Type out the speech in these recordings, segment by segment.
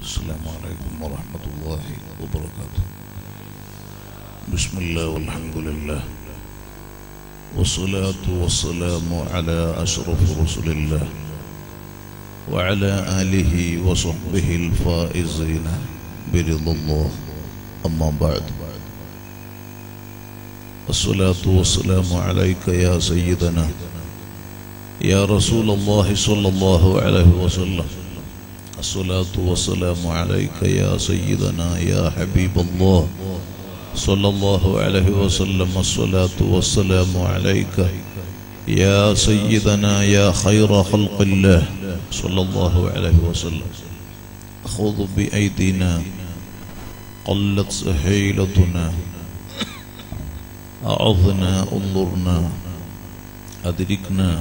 السلام عليكم ورحمة الله وبركاته بسم الله والحمد لله والصلاة والسلام على أشرف رسل الله وعلى آله وصحبه الفائزين برضا الله أما بعد الصلاة والسلام عليك يا سيدنا يا رسول الله صلى الله عليه وسلم الصلاة والسلام عليك يا سيدنا يا حبيب الله صلى الله عليه وسلم الصلاة والسلام عليك يا سيدنا يا خير خلق الله صلى الله عليه وسلم خذ بأيدينا قلت سحيلتنا أعظنا انظرنا أدركنا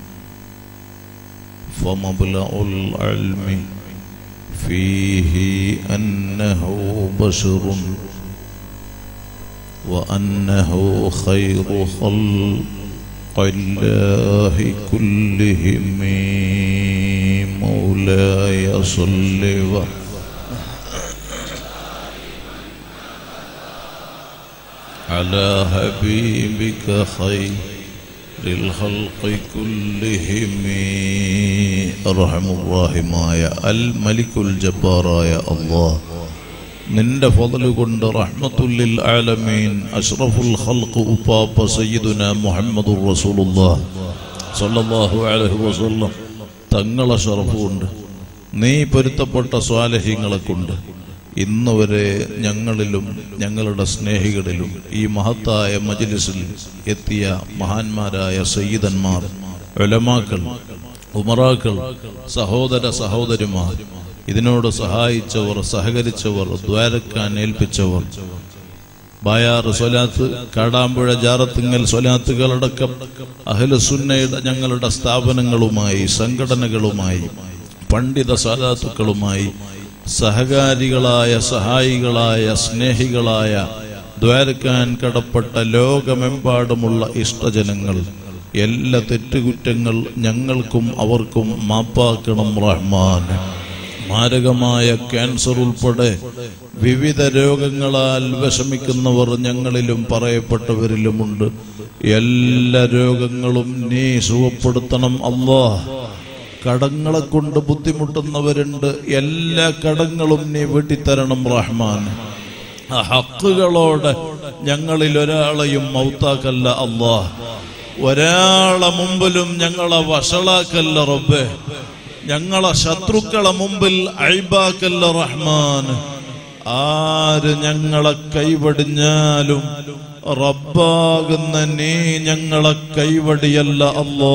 فمبلغ العلم فيه أنه بشر وأنه خير خلق الله كلهم مولاي صل وسلم على حبيبك خير للخلق كلهم أرحم الراحماയ അൽ മലിക്കുൽ ജബ്ബാറായ അല്ലാഹ് നിന്റെ ഫضل കൊണ്ട് റഹ്മത്തുല്ലിൽ ആലമീൻ അഷ്റഫുൽ ഖൽഖ് ഉപ്പാപ്പ സയ്യിദുന മുഹമ്മദുർ റസൂലുള്ളാഹ് സല്ലല്ലാഹു അലൈഹി വസല്ലം തങ്ങളെ ഷറഫുണ്ട് നീ പൊരുത്തപ്പെട്ട സ്വാലഹ്യങ്ങളെ കൊണ്ട് ഇന്ന് വരെ ഞങ്ങളിലും ഞങ്ങളുടെ സ്നേഹികളിലും ഈ മഹത്തായ മജ്ലിസിൽ എത്തിയ മഹാന്മാരായ സയ്യിദന്മാർ ഉലമാക്കൾ ഉമറാക്കൾ സഹോദര സഹോദരിമാർ ഇതിനോട് സഹായിച്ചവർ സഹകരിച്ചവർ ദ്വാരക്കാൻ ഏൽപ്പിച്ചവർ ബായാറ് സ്വലാത്ത് കാടാമ്പുഴ ജാറത്തിങ്ങൽ സ്വലാത്തുകളടക്കം അഹ്ലുസുന്നയുടെ ഞങ്ങളുടെ സ്ഥാപനങ്ങളുമായി സംഘടനകളുമായി പണ്ഡിത സാലാത്തുക്കളുമായി സഹകാരികളായ സഹായികളായ സ്നേഹികളായ ദ്വാരക്കാൻ കടപ്പെട്ട ലോകമെമ്പാടുമുള്ള ഇഷ്ടജനങ്ങൾ എല്ലാ തെറ്റുകുറ്റങ്ങൾ ഞങ്ങൾക്കും അവർക്കും മാപ്പാക്കണം റഹ്മാൻ മാരകമായ ക്യാൻസർ ഉൾപ്പെടെ വിവിധ രോഗങ്ങളാൽ വിഷമിക്കുന്നവർ ഞങ്ങളിലും പറയപ്പെട്ടവരിലുമുണ്ട് എല്ലാ രോഗങ്ങളും നീ സുഖപ്പെടുത്തണം അള്ളാഹ് കടങ്ങളെ കൊണ്ട് ബുദ്ധിമുട്ടുന്നവരുണ്ട് എല്ലാ കടങ്ങളും നീ വീട്ടിത്തരണം റഹ്മാൻ ആ ഹക്കുകളോടെ ഞങ്ങളിൽ ഒരാളെയും മൗത്താക്കല്ല അള്ളാഹ് ഒരാളെ മുമ്പിലും ഞങ്ങളെ വഷളാക്കല്ല റബ്ബേ ഞങ്ങളെ ശത്രുക്കളെ മുമ്പിൽ അഴിബാക്കല്ല റഹ്മാൻ ആര് ഞങ്ങളെ കൈവടിഞ്ഞാലും റബ്ബാകുന്ന നീ ഞങ്ങളെ കൈവടിയല്ല അല്ലോ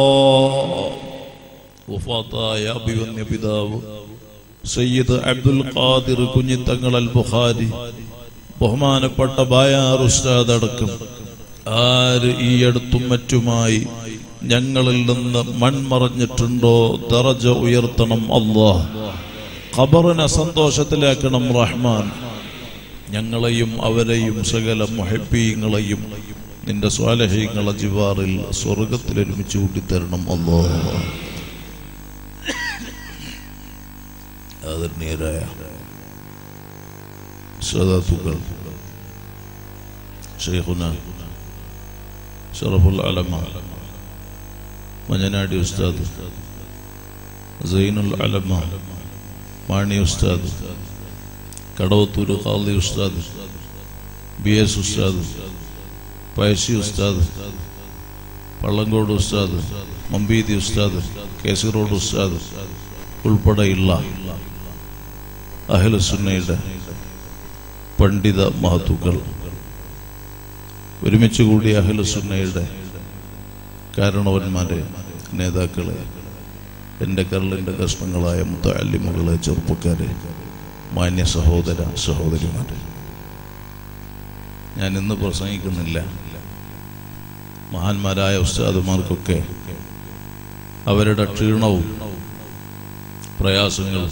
വഫാത്തായ അഭിവന്യ പിതാവ് സയ്യിദ് അബ്ദുൽ ഖാദിർ കുഞ്ഞിത്തങ്ങൾ അൽ ബുഖാരി ബഹുമാനപ്പെട്ട ബായാർ ഉസ്താദ് അടക്കം ആര് ഈ അടുത്തും മറ്റുമായി ഞങ്ങളിൽ നിന്ന് മൺമറഞ്ഞിട്ടുണ്ടോ ദറജ ഉയർത്തണം അള്ളാഹ് ഖബറിനെ സന്തോഷത്തിലാക്കണം റഹ്മാൻ ഞങ്ങളെയും അവരെയും സകല മുഹബീങ്ങളെയും നിന്റെ സ്വാലഹീങ്ങളെ ജിവാറിൽ സ്വർഗത്തിൽ ഒരുമിച്ച് കൂട്ടിത്തരണം അള്ളാഹ് ആദരണീയരായ സദാത്തുക്കൾ ഷെയ്ഖുന ഷറഫുൽ അലമ മഞ്ഞനാടി ഉസ്താദ് സൈനുൽ അലമ മാണി ഉസ്താദ് കടവത്തൂർ ഖാദി ഉസ്താദ് ബി എസ് ഉസ്താദ് പയശി ഉസ്താദ് പള്ളങ്കോട് ഉസ്താദ് മമ്പീതി ഉസ്താദ് കേസറോഡ് ഉസ്താദ് ഉൾപ്പെടെയുള്ള അഹലസുന്നയുടെ പണ്ഡിത മഹത്തുക്കൾ ഒരുമിച്ച് കൂടിയ അഹലസുന്നയുടെ കാരണവന്മാരെ നേതാക്കളെ എൻ്റെ കരളിൻ്റെ കഷ്ണങ്ങളായ മുത്തല്ലിമുകളെ ചെറുപ്പക്കാരെ മാന്യ സഹോദര സഹോദരിമാരെ ഞാൻ ഇന്ന് പ്രസംഗിക്കുന്നില്ല മഹാന്മാരായ ഉസ്താദുമാർക്കൊക്കെ അവരുടെ ക്ഷീണവും പ്രയാസങ്ങളും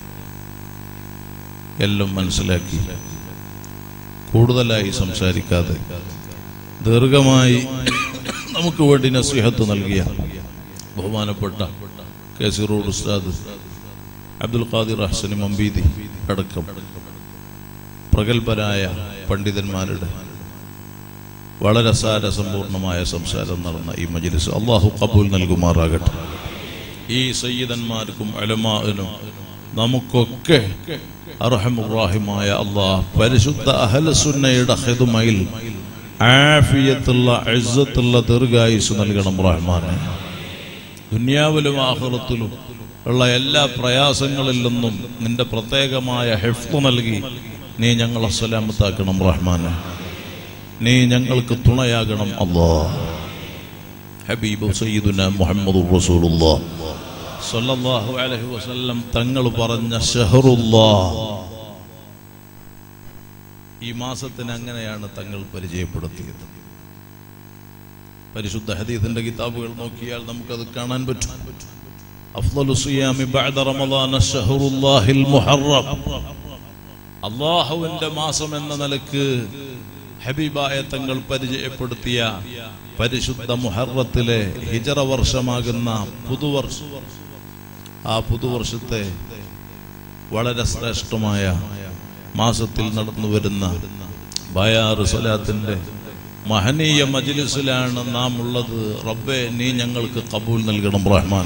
എല്ലാം മനസ്സിലാക്കി കൂടുതലായി സംസാരിക്കാതെ ദീർഘമായി നമുക്ക് വേണ്ടി നസീഹത്ത് നൽകിയ ബഹുമാനപ്പെട്ട കെ സി റോഡ് ഉസ്താദ് അബ്ദുൽ ഖാദിർ അഹ്സനി മമ്പീദി അടക്കം പ്രഗത്ഭരായ പണ്ഡിതന്മാരുടെ വളരെ സാരസമ്പൂർണമായ സംസാരം നടന്ന ഈ മജ്ലിസ് അള്ളാഹു കബൂൽ നൽകുമാറാകട്ടെ ഈ സയ്യിദന്മാർക്കും അലമാനും നമുക്കൊക്കെ അർഹമുറാഹിമായ അള്ളാഹ് പരിശുദ്ധ അഹലസുന്നയുടെ ഹിദുമയിൽ ആഫിയത്തുള്ള ഇസ്സത്തുള്ള ദീർഘായുസ് നൽകണം റഹ്മാനെ ദുനിയാവിലും ആഹ്റത്തിലും ഉള്ള എല്ലാ പ്രയാസങ്ങളിൽ നിന്നും നിന്റെ പ്രത്യേകമായ ഹെഫ്ത് നൽകി നീ ഞങ്ങളെ സലാമത്താക്കണം റഹ്മാനെ നീ ഞങ്ങൾക്ക് തുണയാകണം അല്ലാ ഹബീബ് സയ്യിദുന മുഹമ്മദ് റസൂലുള്ളാ സല്ലല്ലാഹു അലൈഹി വസല്ലം തങ്ങൾ പറഞ്ഞ ഷഹറുല്ലാ ഈ മാസത്തിന് അങ്ങനെയാണ് തങ്ങൾ പരിചയപ്പെടുത്തിയത് പരിശുദ്ധ ഹദീസിന്റെ കിതാബുകൾ നോക്കിയാൽ നമുക്കത് കാണാൻ പറ്റും അഫ്ളലു സിയാമി ബഅദ റമളാന ഷഹറുല്ലാഹിൽ മുഹറം അള്ളാഹുവിന്റെ മാസം എന്ന നിലക്ക് ഹബീബായ തങ്ങൾ പരിചയപ്പെടുത്തിയ പരിശുദ്ധ മുഹറത്തിലെ ഹിജറ വർഷമാകുന്ന പുതുവർഷം ആ പുതുവർഷത്തെ വളരെ ശ്രേഷ്ഠമായ മാസത്തിൽ നടന്നു വരുന്ന ബയാറ് സ്വലാത്തിന്റെ മഹനീയ മജ്ലിസിലാണ് നാം ഉള്ളത് റബ്ബെ നീ ഞങ്ങൾക്ക് കബൂൽ നൽകണം റഹ്മാൻ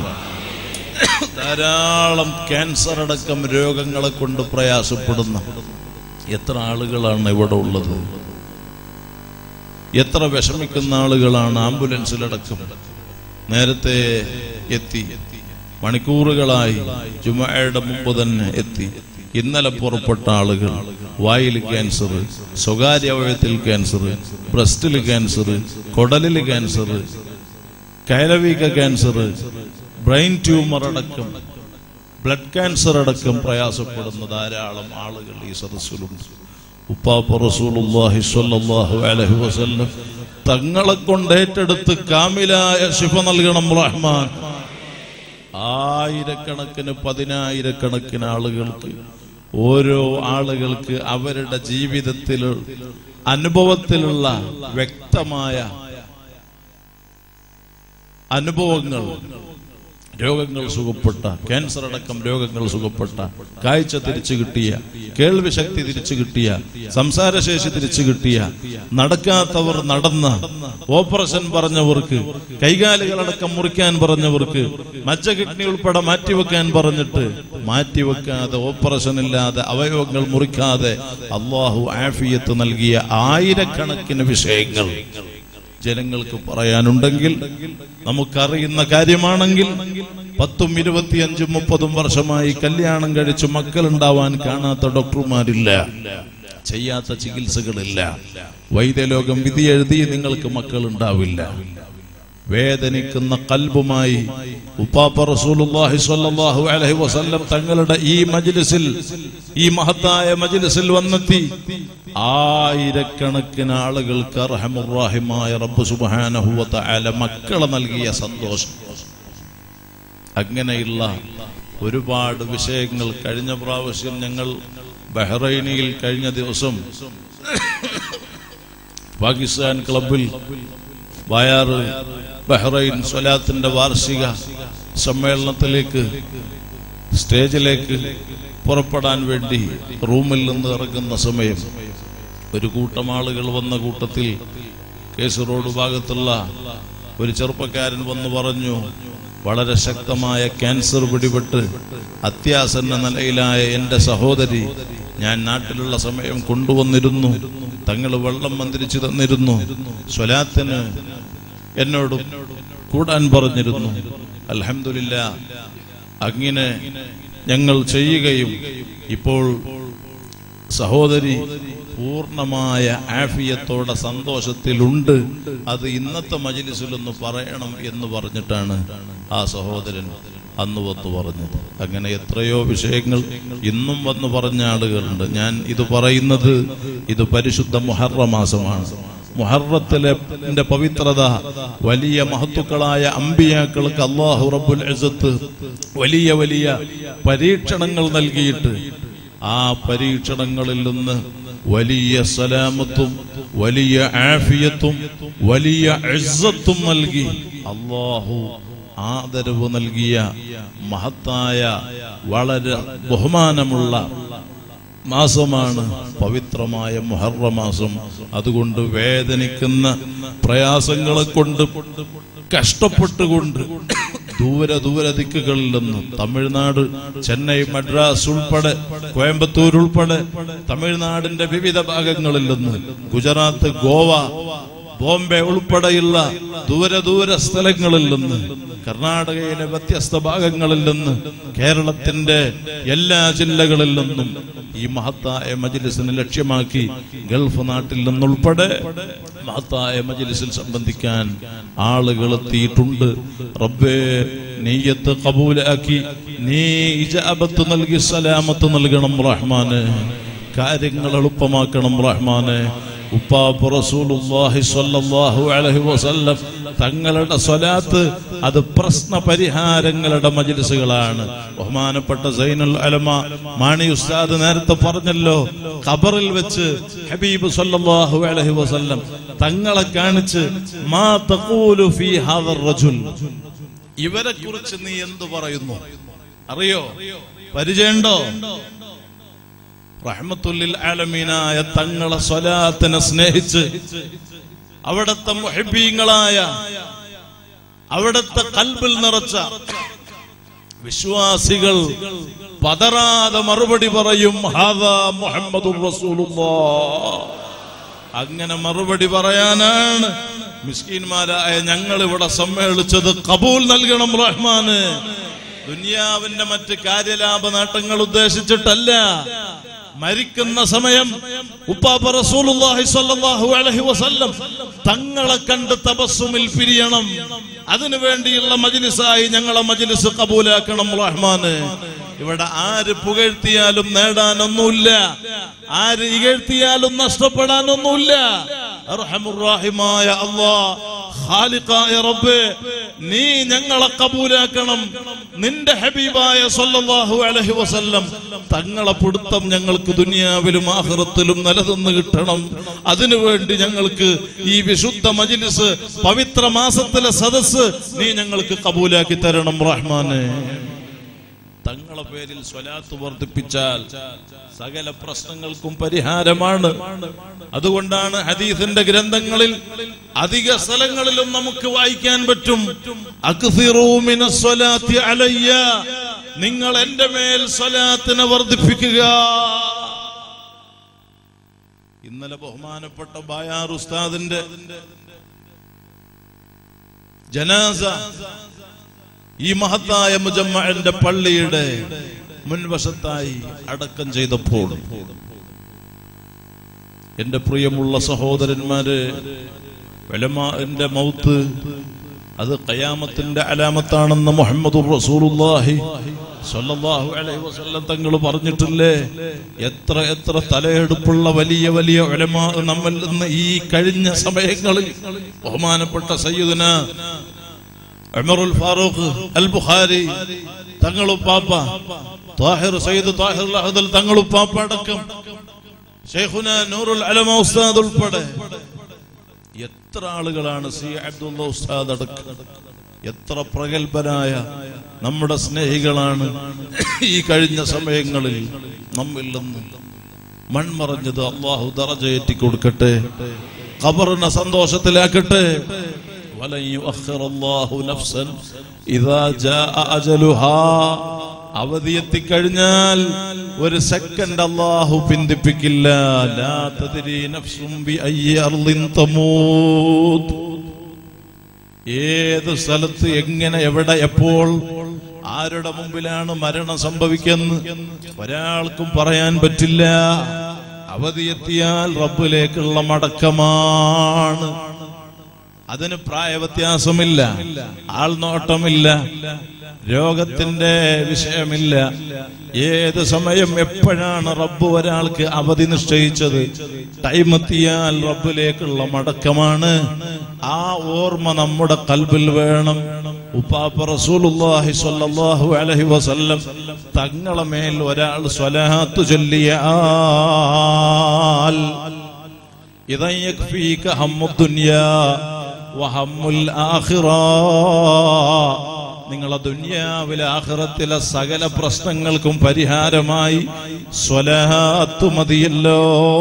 ധാരാളം ക്യാൻസർ അടക്കം രോഗങ്ങളെ കൊണ്ട് പ്രയാസപ്പെടുന്ന എത്ര ആളുകളാണ് ഇവിടെ ഉള്ളത് എത്ര വിഷമിക്കുന്ന ആളുകളാണ് ആംബുലൻസിലടക്കം നേരത്തെ എത്തി മണിക്കൂറുകളായി ജുമയുടെ മുമ്പ് തന്നെ എത്തി ഇന്നലെ പുറപ്പെട്ട ആളുകൾ വായിൽ ക്യാൻസർ സ്വകാര്യ അവയവത്തിൽ ക്യാൻസർ ബ്രസ്റ്റിൽ ക്യാൻസർ കൊടലിൽ ക്യാൻസർ കൈലവീക ക്യാൻസർ ബ്രെയിൻ ട്യൂമർ അടക്കം ബ്ലഡ് ക്യാൻസർ അടക്കം പ്രയാസപ്പെടുന്ന ധാരാളം ആളുകൾ ഈ സദസ്സിലുണ്ട് ഉപ്പാപ്പ റസൂലുള്ളാഹി സ്വല്ലല്ലാഹു അലൈഹി വസല്ലം തങ്ങളെ കൊണ്ട് ഏറ്റെടുത്ത് കാമിലായ ശിഫ നൽകണം റഹ്മാൻ ആയിരക്കണക്കിന് പതിനായിരക്കണക്കിന് ആളുകൾക്ക് ഓരോ ആളുകൾക്ക് അവരുടെ ജീവിതത്തിൽ അനുഭവത്തിലുള്ള വ്യക്തമായ അനുഭവങ്ങൾ രോഗങ്ങൾ സുഖപ്പെട്ട ക്യാൻസർ അടക്കം രോഗങ്ങൾ സുഖപ്പെട്ട കാഴ്ച തിരിച്ചു കിട്ടിയ കേൾവി ശക്തി തിരിച്ചു കിട്ടിയ സംസാരശേഷി തിരിച്ചു കിട്ടിയ നടക്കാത്തവർ നടന്ന ഓപ്പറേഷൻ പറഞ്ഞവർക്ക് കൈകാലുകളടക്കം മുറിക്കാൻ പറഞ്ഞവർക്ക് മജ്ജ കിഡ്നി ഉൾപ്പെടെ മാറ്റിവെക്കാൻ പറഞ്ഞിട്ട് മാറ്റിവെക്കാതെ ഓപ്പറേഷൻ ഇല്ലാതെ അവയവങ്ങൾ മുറിക്കാതെ അള്ളാഹു ആഫിയത്ത് നൽകിയ ആയിരക്കണക്കിന് വിഷയങ്ങൾ ജനങ്ങൾക്ക് പറയാനുണ്ടെങ്കിൽ നമുക്കറിയുന്ന കാര്യമാണെങ്കിൽ പത്തും ഇരുപത്തിയഞ്ചും മുപ്പതും വർഷമായി കല്യാണം കഴിച്ച് മക്കളുണ്ടാവാൻ കാണാത്ത ഡോക്ടർമാരില്ല ചെയ്യാത്ത ചികിത്സകളില്ല വൈദ്യലോകം വിധി എഴുതി നിങ്ങൾക്ക് മക്കൾ ഉണ്ടാവില്ല വേദനിക്കുന്ന കൽബുമായി ഉപ്പാപ്പ റസൂലുള്ളാഹി സ്വല്ലല്ലാഹു അലൈഹി വസല്ലം തങ്ങളുടെ ഈ മജ്ലിസിൽ ഈ മഹത്തായ മജ്ലിസിൽ വന്നെത്തി ആയിരക്കണക്കിന് ആളുകൾക്ക് അർഹമുറാഹിമായ റബ്ബ് സുബ്ഹാനഹു വ തആല മക്കളെ നൽകിയ സന്തോഷം അങ്ങനെയുള്ള ഒരുപാട് വിഷയങ്ങൾ കഴിഞ്ഞ പ്രാവശ്യം ഞങ്ങൾ ബഹ്റൈനിൽ കഴിഞ്ഞ ദിവസം പാകിസ്ഥാൻ ക്ലബിൽ വയാറ് ബഹ്റൈൻ സ്വലാത്തിന്റെ വാർഷിക സമ്മേളനത്തിലേക്ക് സ്റ്റേജിലേക്ക് പുറപ്പെടാൻ വേണ്ടി റൂമിൽ നിന്ന് ഇറങ്ങുന്ന സമയം ഒരു കൂട്ടം ആളുകൾ വന്ന കൂട്ടത്തിൽ കേസ് റോഡ് ഭാഗത്തുള്ള ഒരു ചെറുപ്പക്കാരൻ വന്ന് പറഞ്ഞു വളരെ ശക്തമായ ക്യാൻസർ പിടിപെട്ട് അത്യാസന്ന നിലയിലായ എൻ്റെ സഹോദരി ഞാൻ നാട്ടിലുള്ള സമയം കൊണ്ടുവന്നിരുന്നു തങ്ങൾ വെള്ളം മന്ത്രിച്ചു തന്നിരുന്നു സ്വലാത്തിന് എന്നോട് കൂടാൻ പറഞ്ഞിരുന്നു അൽഹംദുലില്ല അങ്ങനെ ഞങ്ങൾ ചെയ്യുകയും ഇപ്പോൾ സഹോദരി പൂർണ്ണമായ ആഫിയത്തോടെ സന്തോഷത്തിലുണ്ട് അത് ഇന്നത്തെ മജിലിസിലൊന്ന് പറയണം എന്ന് പറഞ്ഞിട്ടാണ് ആ സഹോദരൻ അന്ന് വന്ന് പറഞ്ഞത് അങ്ങനെ എത്രയോ വിഷയങ്ങൾ ഇന്നും വന്ന് പറഞ്ഞ ആളുകളുണ്ട് ഞാൻ ഇത് പറയുന്നത് ഇത് പരിശുദ്ധ മുഹറ മാസമാണ് മുഹറത്തിലെ ന്റെ പവിത്രത വലിയ മഹത്തുക്കളായ അമ്പിയാക്കൾക്ക് അള്ളാഹു റബ്ബുൽ ഇസ്സത്ത് വലിയ വലിയ പരീക്ഷണങ്ങൾ നൽകിയിട്ട് ആ പരീക്ഷണങ്ങളിൽ നിന്ന് വലിയ സലാമത്തും വലിയ ആഫിയത്തും വലിയ ഇസ്സത്തും നൽകി അള്ളാഹു ആദരവ് നൽകിയ മഹത്തായ വളരെ ബഹുമാനമുള്ള മാസമാണ് പവിത്രമായ മുഹറ മാസം അതുകൊണ്ട് വേദനിക്കുന്ന പ്രയാസങ്ങളെ കൊണ്ട് കഷ്ടപ്പെട്ടുകൊണ്ട് ദൂര ദൂര ദിക്കുകളിൽ നിന്ന് തമിഴ്നാട് ചെന്നൈ മദ്രാസ് ഉൾപ്പെടെ കോയമ്പത്തൂർ ഉൾപ്പെടെ തമിഴ്നാടിന്റെ വിവിധ ഭാഗങ്ങളിൽ നിന്ന് ഗുജറാത്ത് ഗോവ ബോംബെ ഉൾപ്പെടെയുള്ള ദൂര ദൂര സ്ഥലങ്ങളിൽ നിന്ന് കർണാടകയിലെ വ്യത്യസ്ത ഭാഗങ്ങളിൽ നിന്ന് കേരളത്തിന്റെ എല്ലാ ജില്ലകളിൽ നിന്നും ഈ മഹത്തായ മജിലിസിനെ ലക്ഷ്യമാക്കി ഗൾഫ് നാട്ടിൽ നിന്നുൾപ്പെടെ മഹത്തായ മജിലിസിൽ സംബന്ധിക്കാൻ ആളുകൾ എത്തിയിട്ടുണ്ട് റബ്ബേ നെയ്യത്ത് കബൂലാക്കി നീ ഇജാബത്ത് നൽകി സലാമത്ത് നൽകണം റഹ്മാന് കാര്യങ്ങൾ എളുപ്പമാക്കണം റഹ്മാനെ ഉപ്പാപ്പ് റസൂലുള്ളാഹി സ്വല്ലല്ലാഹു അലൈഹി വസല്ലം തങ്ങളുടെ സ്വലാത്ത് അത് പ്രശ്ന പരിഹാരങ്ങളുടെ മജ്ലിസുകളാണ് ബഹുമാനപ്പെട്ട സൈനുൽ അലമ മാണി ഉസ്താദ് നേരത്തെ പറഞ്ഞല്ലോ ഖബറിൽ വെച്ച് ഹബീബ് സ്വല്ലല്ലാഹു അലൈഹി വസല്ലം തങ്ങളെ കാണിച്ച് മാ തഖൂലു ഫീ ഹാദർ റജുൽ ഇവരെ കുറിച്ച് നീ എന്ത് പറയുന്നു അറിയോ പരിചയമുണ്ടോ റഹ്മത്തുല്ലിൽ ആലമീനായ തങ്ങളെ സ്വലാത്തിനെ സ്നേഹിച്ച് അവിടത്തെ മുഹബീങ്ങളായ അവിടത്തെ കൽബിൽ നിറച്ച വിശ്വാസികൾ പതറാതെ മറുപടി പറയും ഹാദാ മുഹമ്മദുർ റസൂലുള്ളാഹ് അങ്ങനെ മറുപടി പറയാനാണ് മിസ്കീന്മാരായ ഞങ്ങൾ ഇവിടെ സമ്മേളിച്ചത് കബൂൽ നൽകണം റഹ്മാന് ദുനിയാവിന്റെ മറ്റ് കാര്യലാഭ നേട്ടങ്ങൾ ഉദ്ദേശിച്ചിട്ടല്ല മരിക്കുന്ന സമയം ഉപ്പാപ്പ റസൂലുള്ളാഹി സ്വല്ലല്ലാഹു അലൈഹി വസല്ലം തങ്ങളെ കണ്ട് തപസ്സുമിൽ പിരിയണം അതിനു വേണ്ടിയുള്ള മജ്ലിസായി ഞങ്ങളെ മജ്ലിസ് കബൂലാക്കണം റഹ്മാന് ഇവിടെ ആര് പുകഴ്ത്തിയാലും നേടാനൊന്നുമില്ല ആര് ഇകഴ്ത്തിയാലും നഷ്ടപ്പെടാനൊന്നുമില്ല അർഹമുറാഹിമായ അള്ളാ ഖാലിഖായ റബ്ബേ നീ ഞങ്ങളെ കബൂലാക്കണം നിന്റെ ഹബീബായ സല്ലല്ലാഹു അലൈഹി വസല്ലം തങ്ങളെ പിടുത്തം ഞങ്ങൾക്ക് ദുനിയാവിലും ആഖിറത്തിലും നിലനിന്ന് കിട്ടണം അതിനുവേണ്ടി ഞങ്ങൾക്ക് ഈ വിശുദ്ധ മജ്ലിസ് പവിത്ര മാസത്തിലെ സദസ്സ് നീ ഞങ്ങൾക്ക് കബൂലാക്കി തരണം റഹ്മാനെ തങ്ങളെ പേരിൽ സ്വലാത്ത് വർദ്ധിപ്പിച്ചാൽ സകല പ്രശ്നങ്ങൾക്കും പരിഹാരമാണ് അതുകൊണ്ടാണ് ഹദീസിന്റെ ഗ്രന്ഥങ്ങളിൽ അധിക സ്ഥലങ്ങളിലും നമുക്ക് വായിക്കാൻ പറ്റും അക്സിറൂ മിനസ് സ്വലാത്തി അലയ്യ നിങ്ങൾ എന്റെ മേൽ സ്വലാത്തിനെ വർദ്ധിപ്പിക്കുക ഇന്നലെ ബഹുമാനപ്പെട്ട ബായാർ ഉസ്താദിന്റെ ജനാസ ഈ മഹത്തായ മുജമ്മന്റെ പള്ളിയുടെ മുൻവശത്തായി അടക്കം ചെയ്തപ്പോൾ എന്റെ പ്രിയമുള്ള സഹോദരന്മാര് വെലമാന്റെ മൗത്ത് അത് കയാമത്തിന്റെ അലാമത്താണെന്ന് മുഹമ്മദ് റസൂലുള്ളാഹി സ്വല്ലല്ലാഹു അലൈഹി വസല്ലം തങ്ങൾ പറഞ്ഞിട്ടില്ലേ എത്ര എത്ര തലയെടുപ്പുള്ള വലിയ വലിയ ഉലമാ നമ്മൾ ഇന്ന് ഈ കഴിഞ്ഞ സമയങ്ങളിൽ ബഹുമാനപ്പെട്ട സയ്യിദുന ഉമറുൽ ഫാറൂഖ് അൽ ബുഖാരി തങ്ങളുപ്പാപ്പ താഹിർ സയ്യിദ് താഹിർ അഹദൽ തങ്ങളുപ്പാപ്പ അടക്കം ഷെയ്ഖുന നൂറുൽ അലമ ഉസ്താദ് ഉൾപ്പെടെ എത്ര ആളുകളാണ് സി അബ്ദുള്ള ഉസ്താദ് അടക്കം എത്ര പ്രഗത്ഭരായ നമ്മുടെ സ്നേഹികളാണ് ഈ കഴിഞ്ഞ സമയങ്ങളിൽ നമ്മിൽ നിന്ന് മൺമറഞ്ഞത് അള്ളാഹു ദറജയേറ്റി കൊടുക്കട്ടെ ഖബറിനെ സന്തോഷത്തിലാക്കട്ടെ ولن يؤخر الله نفسا إذا جاء أجلها അവധിയെത്തിക്കഴിഞ്ഞാൽ ഒരു സെക്കൻഡ് അള്ളാഹു പിന്തിപ്പിക്കില്ല ലാ തദ്രി നഫ്സും ബി അയ്യി അർളിൻ തമൂത് ഏത് സ്ഥലത്ത് എങ്ങനെ എവിടെ എപ്പോൾ ആരുടെ മുമ്പിലാണ് മരണം സംഭവിക്കുന്നത് ഒരാൾക്കും പറയാൻ പറ്റില്ല അവധിയെത്തിയാൽ റബ്ബിലേക്കുള്ള മടക്കമാണ് അതിന് പ്രായവ്യത്യാസമില്ല ആൾനോട്ടമില്ല രോഗത്തിന്റെ വിഷയമില്ല ഏത് സമയം എപ്പോഴാണ് റബ്ബ് ഒരാൾക്ക് അവധി നിശ്ചയിച്ചത് ടൈം എത്തിയാൽ റബ്ബിലേക്കുള്ള മടക്കമാണ് ആ ഓർമ്മ നമ്മുടെ കൽബിൽ വേണം ഉപ്പാപ്പ റസൂലുള്ളാഹി സ്വല്ലല്ലാഹു അലൈഹി വസല്ലം തങ്ങളെ മേൽ ഒരാൾ സ്വലാത്ത് ചൊല്ലിയാൽ ഇതൻ യക്ഫീക ഹമ്മുദ് ദുനിയാ വഹമ്മുൽ ആഖിറ നിങ്ങളെ ദുന്യാവിലെ ആഹ്റത്തിലെ സകല പ്രശ്നങ്ങൾക്കും പരിഹാരമായി സ്വലാത്തു മതിയല്ലോ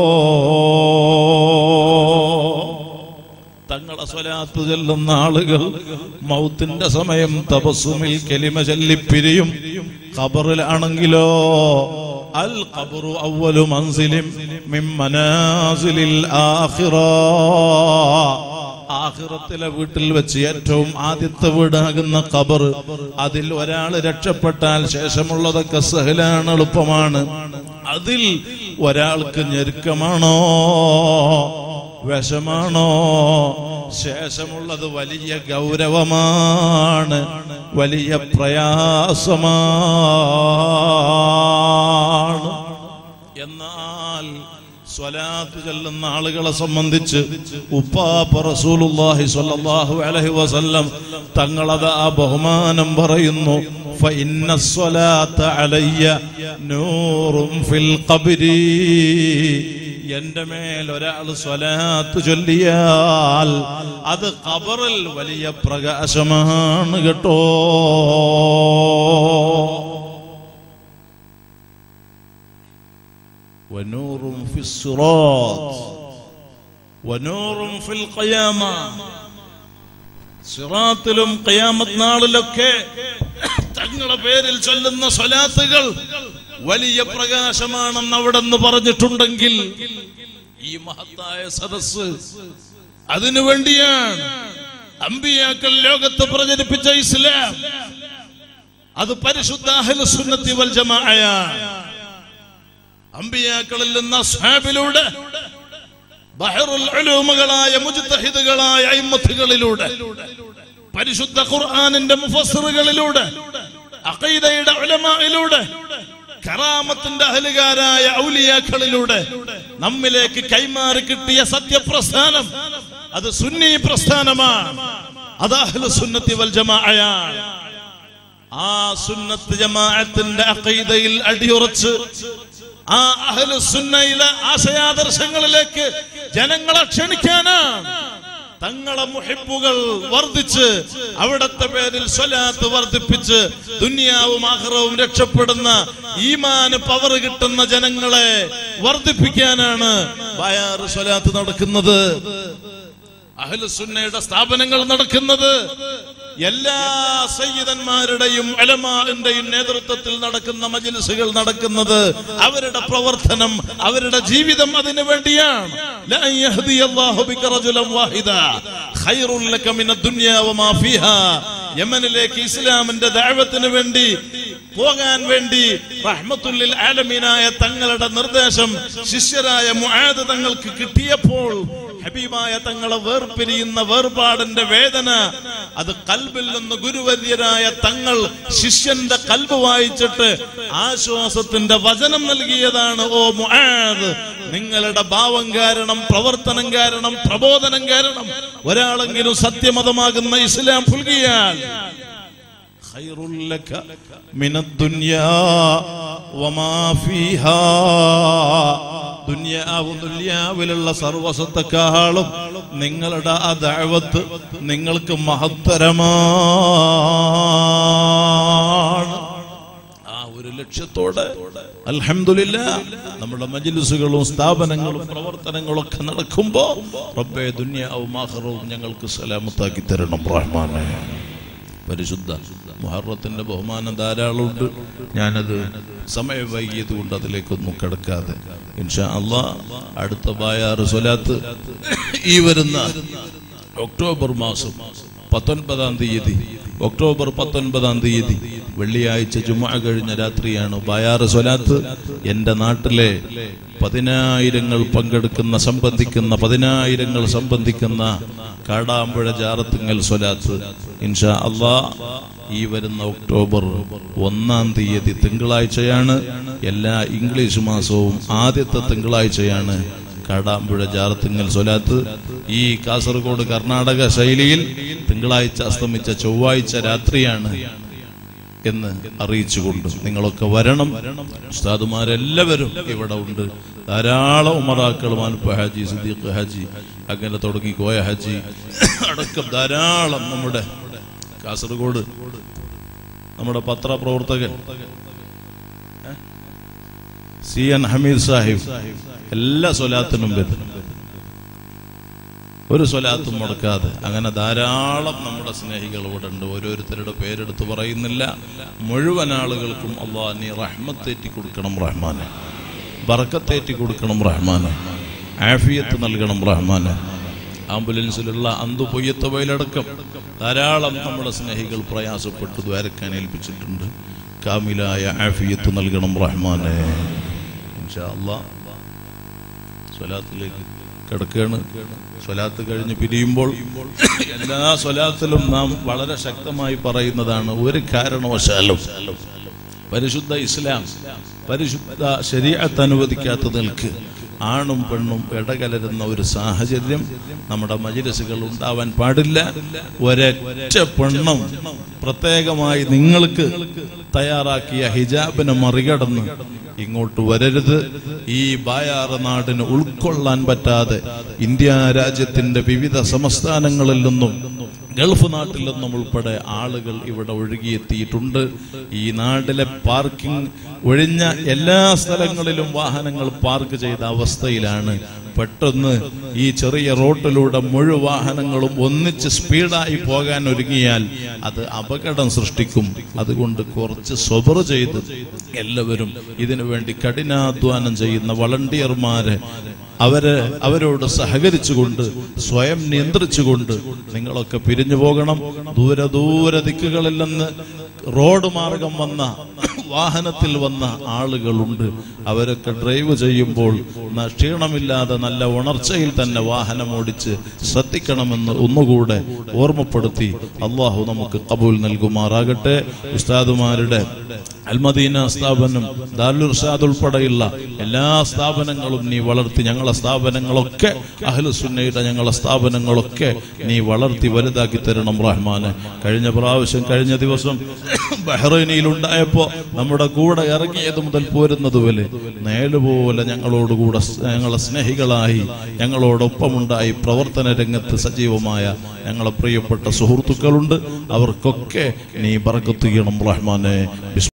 തങ്ങളെ സ്വലാത്ത് ചെല്ലുന്ന ആളുകൾ മൗത്തിന്റെ സമയം തപസ്സുമിൽ കെലിമ ചൊല്ലിപ്പിരിയും ഖബറിലാണെങ്കിലോ അൽ ഖബറു അവലു മൻസിലിം മിൻ മനാസിലിൽ ആഖിറ ആഖിറത്തിലെ വീട്ടിൽ വെച്ച് ഏറ്റവും ആദ്യത്തെ വീടാകുന്ന ഖബർ അതിൽ ഒരാൾ രക്ഷപ്പെട്ടാൽ ശേഷമുള്ളതൊക്കെ സഹലാണ് എളുപ്പമാണ് അതിൽ ഒരാൾക്ക് ഞെരുക്കമാണോ വിഷമാണോ ശേഷമുള്ളത് വലിയ ഗൗരവമാണ് വലിയ പ്രയാസമാണ് എന്നാൽ സ്വലാത്ത് ചെല്ലുന്ന ആളുകളെ സംബന്ധിച്ച് ഉപ്പാപ്പ റസൂലുള്ളാഹി സ്വല്ലല്ലാഹു അലൈഹി വസല്ലം തങ്ങളത് ആ ബഹുമാനം പറയുന്നു فإن الصلاة علي نور في القبر എന്റെ മേൽ ഒരാൾ സ്വലാത്ത് ചൊല്ലിയാൽ അത് ഖബറിൽ വലിയ പ്രകാശമാണ് കേട്ടോ ونور في الصراط ونور في القيامة സിറാത്തിലും ഖിയാമത്ത് നാളിലൊക്കെ തങ്ങളുടെ പേരിൽ ചൊല്ലുന്ന സ്വലാത്തുകൾ വലിയ പ്രകാശമാണെന്ന് അവിടെ നിന്ന് പറഞ്ഞിട്ടുണ്ടെങ്കിൽ ഈ മഹത്തായ സദസ് അതിനു വേണ്ടിയാണ് അമ്പിയാക്കൾ ലോകത്ത് പ്രചരിപ്പിച്ച ഇസ്ലാം അത് പരിശുദ്ധ അഹ്ലു സുന്നത്തി വൽ ജമാഅയാണ് അമ്പിയാക്കളിൽ നിന്ന് അസ്ഹാബിലൂടെ ബഹറുൽ ഉലൂമുകളായ മുജ്തഹിദുകളായ അയിമ്മത്തുകളിലൂടെ പരിശുദ്ധ ഖുർആനിന്റെ മുഫസ്സിറുകളിലൂടെ അഖീദയുടെ ഉലമായിലൂടെ കറാമത്തിന്റെ അഹലുകാരായ ഔലിയാക്കളിലൂടെ നമ്മിലേക്ക് കൈമാറി കിട്ടിയ സത്യപ്രസ്ഥാനം അത് സുന്നി പ്രസ്ഥാനമാണ് അത് അഹ്ലു സുന്നത്തി വൽ ജമാഅയാണ് ആ സുന്നത്ത് ജമാഅത്തിന്റെ അഖീദയിൽ അടിയുറച്ച് ആ അഹ്ലു സുന്നയിലെ ആശയാദർശങ്ങളിലേക്ക് ജനങ്ങളെ ക്ഷണിക്കാനാണ് തങ്ങളെ മുഹിബുകൾ വർദ്ധിച്ച് അവിടത്തെ പേരിൽ സ്വലാത്ത് വർദ്ധിപ്പിച്ച് ദുനിയാവും ആഹ്റവും രക്ഷപ്പെടുന്ന ഈമാന് പവർ കിട്ടുന്ന ജനങ്ങളെ വർദ്ധിപ്പിക്കാനാണ് ബയാറ് സ്വലാത്ത് നടക്കുന്നത് അഹ്ലുസുന്നയുടെ സ്ഥാപനങ്ങൾ നടക്കുന്നത് എല്ലാ സയ്യിദന്മാരുടെയും അലമാന്റെയും നേതൃത്വത്തിൽ നടക്കുന്ന മജിലിസുകൾ നടക്കുന്നത് അവരുടെ പ്രവർത്തനം അവരുടെ ജീവിതം അതിനു വേണ്ടിയാണ് ലാ യഹ്ദിയല്ലാഹു ബിക റജുലൻ വാഹിദ ഖൈറുൽ ലക മിന ദുനിയാ വമാ ഫീഹാ യമനിലേക്ക് ഇസ്ലാമിന്റെ ദഅവത്തിന് വേണ്ടി പോകാൻ വേണ്ടി റഹ്മത്തുല്ലിൽ ആലമീനായ തങ്ങളുടെ നിർദ്ദേശം ശിഷ്യരായ മുആദ് തങ്ങൾക്ക് കിട്ടിയപ്പോൾ ഹബീബായ തങ്ങളെ വേർപിരിയുന്ന വേർപാടിന്റെ വേദന അത് കൽബിൽ നിന്ന് ഗുരുവര്യരായ തങ്ങൾ ശിഷ്യന്റെ കൽബ് വായിച്ചിട്ട് ആശ്വാസത്തിന്റെ വചനം നൽകിയതാണ് ഓ മുആദ് നിങ്ങളുടെ ഭാവം കാരണം പ്രവർത്തനം കാരണം പ്രബോധനം കാരണം ഒരാളെങ്കിലും സത്യമതമാകുന്ന ഇസ്ലാം പുൽകിയാൽ خير لك من الدنيا وما فيها ദുന്യാവും ദുന്യാവിലുള്ള സർവസത്തെക്കാളും നിങ്ങളുടെ ആ ദഅവത്ത് നിങ്ങൾക്ക് മഹത്തരമാണ് ആ ഒരു ലക്ഷ്യത്തോടെ അൽഹംദുലില്ല നമ്മുടെ മജിലിസുകളും സ്ഥാപനങ്ങളും പ്രവർത്തനങ്ങളും ഒക്കെ നടക്കുമ്പോ റബ്ബേ ദുന്യാവും ആഖിറവും ഞങ്ങൾക്ക് സലാമത്താക്കി തരണം റഹ്മാനെ പരിശുദ്ധ മുഹറത്തിന്റെ ബഹുമാനം ധാരാളമുണ്ട് ഞാനത് സമയം വൈകിയത് കൊണ്ട് അതിലേക്കൊന്നും കിടക്കാതെ ഇൻഷാ അള്ളാ അടുത്ത ബായാറ് സ്വലാത്ത് ഈ വരുന്ന ഒക്ടോബർ മാസം പത്തൊൻപതാം തീയതി ഒക്ടോബർ പത്തൊൻപതാം തീയതി വെള്ളിയാഴ്ച ജുമ കഴിഞ്ഞ രാത്രിയാണ് ബായാറ് സ്വലാത്ത് എൻ്റെ നാട്ടിലെ പതിനായിരങ്ങൾ പങ്കെടുക്കുന്ന സംബന്ധിക്കുന്ന പതിനായിരങ്ങൾ സംബന്ധിക്കുന്ന കാടാമ്പുഴ ജാറത്തുങ്ങൽ സ്വലാത്ത് ഇൻഷാ അള്ളാ ഈ വരുന്ന ഒക്ടോബർ ഒന്നാം തീയതി തിങ്കളാഴ്ചയാണ് എല്ലാ ഇംഗ്ലീഷ് മാസവും ആദ്യത്തെ തിങ്കളാഴ്ചയാണ് കാടാമ്പുഴ ജാറത്തിങ്ങൽ സ്വലാത്ത് ഈ കാസർഗോഡ് കർണാടക ശൈലിയിൽ തിങ്കളാഴ്ച അസ്തമിച്ച ചൊവ്വാഴ്ച രാത്രിയാണ് എന്ന് അറിയിച്ചുകൊണ്ട് നിങ്ങളൊക്കെ വരണം ഉസ്താദുമാരെല്ലാവരും ഇവിടെ ഉണ്ട് ധാരാളം ഉമറാക്കൾ മാനുപ്പ ഹാജി സിദ്ദീഖ് ഹാജി അങ്ങനെ തുടങ്ങി കോയ ഹാജി അടക്കം ധാരാളം നമ്മുടെ കാസർഗോഡ് നമ്മുടെ പത്രപ്രവർത്തകൻ ഏ? സി എൻ ഹമീദ് സാഹിബ് എല്ലാ സ്വലാത്തിനും വരും ഒരു സ്വലാത്തും മുടക്കാതെ അങ്ങനെ ധാരാളം നമ്മുടെ സ്നേഹികൾ ഇവിടെ ഉണ്ട് ഓരോരുത്തരുടെ പേരെടുത്ത് പറയുന്നില്ല മുഴുവൻ ആളുകൾക്കും അള്ളാഹ് നീ റഹ്മത്തേറ്റി കൊടുക്കണം റഹ്മാനെ ബറക്കത്തേറ്റി കൊടുക്കണം റഹ്മാനെ ആഫിയത്ത് നൽകണം റഹ്മാനെ ആംബുലൻസിലുള്ള അന്തു പൊയ്യത്ത വയലടക്കം ധാരാളം നമ്മുടെ സ്നേഹികൾ പ്രയാസപ്പെട്ട് ദ്വാരക്കാൻ ഏൽപ്പിച്ചിട്ടുണ്ട് കാമിലായ ആഫിയത്ത് നൽകണം റഹ്മാനെ ഇൻഷാ അള്ളാഹ് സ്വലാത്തിലേക്ക് കിടക്കുകയാണ് സ്വലാത്ത് കഴിഞ്ഞ് പിരിയുമ്പോൾ എല്ലാ സ്വലാത്തിലും നാം വളരെ ശക്തമായി പറയുന്നതാണ് ഒരു കാരണവശാലും പരിശുദ്ധ ഇസ്ലാം പരിശുദ്ധ ശരീരത്ത് അനുവദിക്കാത്ത നിൽക്ക് ആണും പെണ്ണും ഇടകലരുന്ന ഒരു സാഹചര്യം നമ്മുടെ മജിലസുകൾ ഉണ്ടാവാൻ പാടില്ല ഒരൊറ്റ പെണ്ണും പ്രത്യേകമായി നിങ്ങൾക്ക് തയ്യാറാക്കിയ ഹിജാബിനെ മറികടന്ന് ഇങ്ങോട്ട് വരരുത് ഈ ബായാറ് നാടിന് ഉൾക്കൊള്ളാൻ പറ്റാതെ ഇന്ത്യ രാജ്യത്തിന്റെ വിവിധ സംസ്ഥാനങ്ങളിൽ നിന്നും ഗൾഫ് നാട്ടിൽ നിന്നും ഉൾപ്പെടെ ആളുകൾ ഇവിടെ ഒഴുകിയെത്തിയിട്ടുണ്ട് ഈ നാട്ടിലെ പാർക്കിംഗ് ഒഴിഞ്ഞ എല്ലാ സ്ഥലങ്ങളിലും വാഹനങ്ങൾ പാർക്ക് ചെയ്ത അവസ്ഥയിലാണ് പെട്ടെന്ന് ഈ ചെറിയ റോട്ടിലൂടെ മുഴു വാഹനങ്ങളും ഒന്നിച്ച് സ്പീഡായി പോകാൻ ഒരുങ്ങിയാൽ അത് അപകടം സൃഷ്ടിക്കും അതുകൊണ്ട് കുറച്ച് സ്വബർ ചെയ്ത് എല്ലാവരും ഇതിനു വേണ്ടി കഠിനാധ്വാനം ചെയ്യുന്ന വളണ്ടിയർമാരെ അവര് അവരോട് സഹകരിച്ചുകൊണ്ട് സ്വയം നിയന്ത്രിച്ചുകൊണ്ട് നിങ്ങളൊക്കെ പിരിഞ്ഞു പോകണം ദൂരെ ദൂരെ ദിക്കുകളിൽ നിന്ന് റോഡ് മാർഗം വന്ന വാഹനത്തിൽ വന്ന ആളുകളുണ്ട് അവരൊക്കെ ഡ്രൈവ് ചെയ്യുമ്പോൾ ന- ക്ഷീണമില്ലാതെ നല്ല ഉണർച്ചയിൽ തന്നെ വാഹനം ഓടിച്ച് ശ്രദ്ധിക്കണമെന്ന് ഒന്നുകൂടെ ഓർമ്മപ്പെടുത്തി അള്ളാഹു നമുക്ക് കബൂൽ നൽകുമാറാകട്ടെ ഉസ്താദുമാരുടെ അൽമദീന സ്ഥാപനം ദാലുർഷാദ് ഉൾപ്പെടെയുള്ള എല്ലാ സ്ഥാപനങ്ങളും നീ വളർത്തി ഞങ്ങളെ സ്ഥാപനങ്ങളൊക്കെ അഹ്ലുസുന്നയുടെ ഞങ്ങളെ സ്ഥാപനങ്ങളൊക്കെ നീ വളർത്തി വലുതാക്കി തരണം റഹ്മാന് കഴിഞ്ഞ പ്രാവശ്യം കഴിഞ്ഞ ദിവസം ബഹ്റൈനിൽ ഉണ്ടായപ്പോ നമ്മുടെ കൂടെ ഇറങ്ങിയത് മുതൽ പോരുന്നത് പോലെ നേലുപോലെ ഞങ്ങളോടുകൂടെ സ്- ഞങ്ങളെ സ്നേഹികളായി ഞങ്ങളോടൊപ്പമുണ്ടായി പ്രവർത്തന രംഗത്ത് സജീവമായ ഞങ്ങളെ പ്രിയപ്പെട്ട സുഹൃത്തുക്കളുണ്ട് അവർക്കൊക്കെ നീ ബർക്കത്ത് ചെയ്യണം റഹ്മാനെ